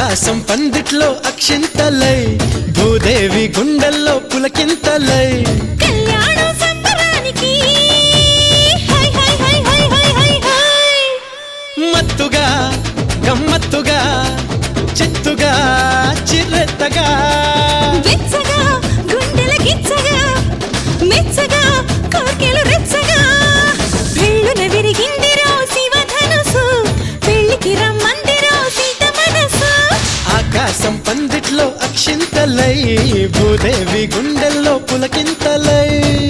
ఆకాశం పందిట్లో అక్షింతలై భూదేవి గుండెల్లో పులకింతలై కళ్యాణం సంబరానికి హై హై హై హై హై హై హై మత్తుగా గమ్మత్తుగా చిత్తుగా చిరెత్తగా వెచ్చగా గుండెల గిచ్చగా మెచ్చగా కోర్కెలు రెచ్చగా పెళ్ళున విరిగిందిరో శివధనుసు పెళ్ళికి రమ్మందిరో సీత మనసు ఆకాశం పందిట్లో అక్షింతలై భూదేవి గుండెల్లో పులకింతలై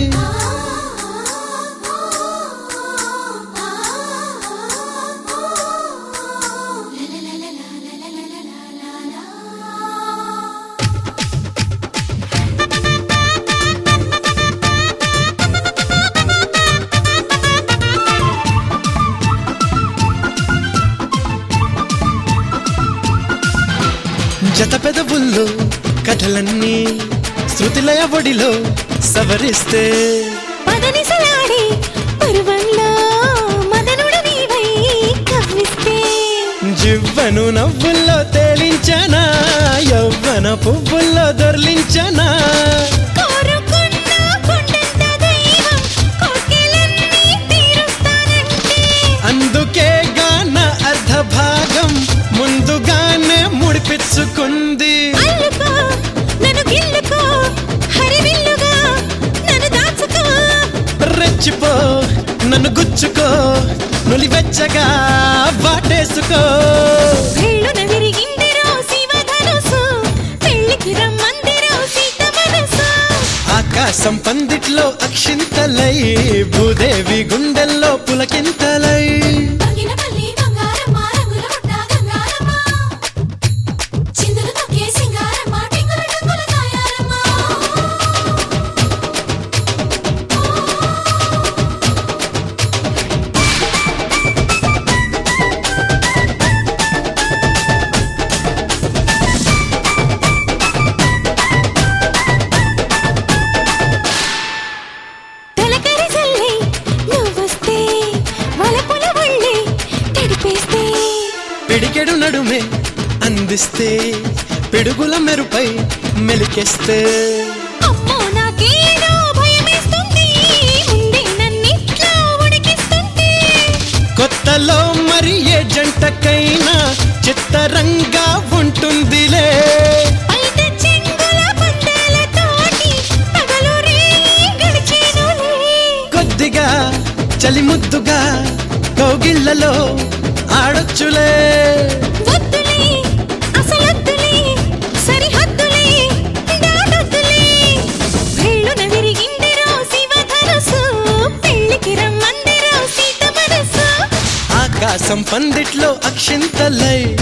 జత పెదవుల్లో కథలన్నీ శృతిలయ ఒడిలో సవరిస్తే పదనిసలాడే పరువంలో మదనుడు నీవై కవ్విస్తే జివ్వను నవ్వుల్లో తేలించనా యవ్వన పువ్వుల్లో దొర్లించనా కోరుకున్న కొండంత దైవం కోర్కెలన్నీ తీరుస్తానంటే అందుకే గాన అర్ధ భాగం ముందుగానే ముడిపించుకుంది అల్లుకో నన్ను గిల్లుకో హరివిల్లుగా నన్ను దాచుకో రెచ్చిపో నన్ను గుచ్చుకో నులివెచ్చగా వాటేసుకో పెళ్ళున విరిగిందిరో శివధనుసు పెళ్ళికి రమ్మందిరో సీత మనసు ఆకాశం పందిట్లో అక్షింతలై భూదేవి గుండెల్లో పులకింతలై బంగినపల్లి బంగారమ్మ రంగుల పుట్ట గంగారమ్మ చిందులు తొక్కే సింగారమ్మ టింగుల టింగుల తాయారమ్మ తలకరి జల్లి నువ్వొస్తే వలపుల ఒళ్ళి తడిపేస్తే పిడికెడు నడుమే అందిస్తే పిడుగుల మెరుపై మెలికెస్తే అమ్మో నాకేదో భయమేస్తుంది ముందే నన్నిట్లో ఉడికిస్తుంది కొత్తలో మరి ఏ జంటకైనా చిత్తరంగా ఉంటుందిలే బయట చెంగుల పందాలతోటి పగలు రేయి గడిచేనులే కొద్దిగా చలిముద్దుగా కౌగిళ్లలో ఆడొచ్చులే వద్దులే అసలొద్దులే సరిహద్దులే దాటొద్దులే పెళ్ళున విరిగిందిరో శివధనుసు పెళ్ళికి రమ్మందిరో సీత మనసు ఆకాశం పందిట్లో అక్షింతలై